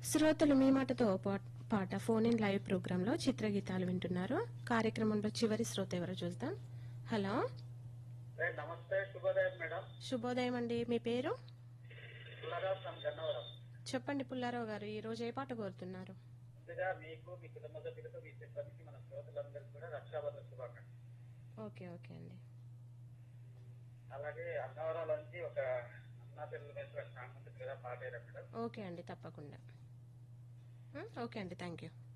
శ్రోతలు మీ మాటతో పా- పాట ఫోన్ ఇన్ లైవ్ ప్రోగ్రామ్ లో చిత్రగీతాలు వింటున్నారు కార్యక్రమంలో చివరి శ్రోత ఎవరో చూద్దాం హలో రే, నమస్తే శుభోదయం మేడం శుభోదయం అండి మీ పేరు పుల్లరావు ఫ్రమ్ గన్నవరం చెప్పండి పుల్లారావు గారు ఈ రోజు ఏ పాట కోరుతున్నారు ముందుగా మీకు మీ కుటుంబ సభ్యులతో మీ సిబ్బందికి మన శ్రోతలందరికీ కూడా రక్షాబంధన శుభాకాంక్షలు ఓకే ఓకే అండి అలాగే అన్నవరంలోంచి ఒక అన్నా పిల్లల మీద సాంగ్ ఉంటుంది కదా పాట మేడం ఓకే అండి తప్పకుండా ఉమ్, ఓకే అండి థ్యాంక్ యూ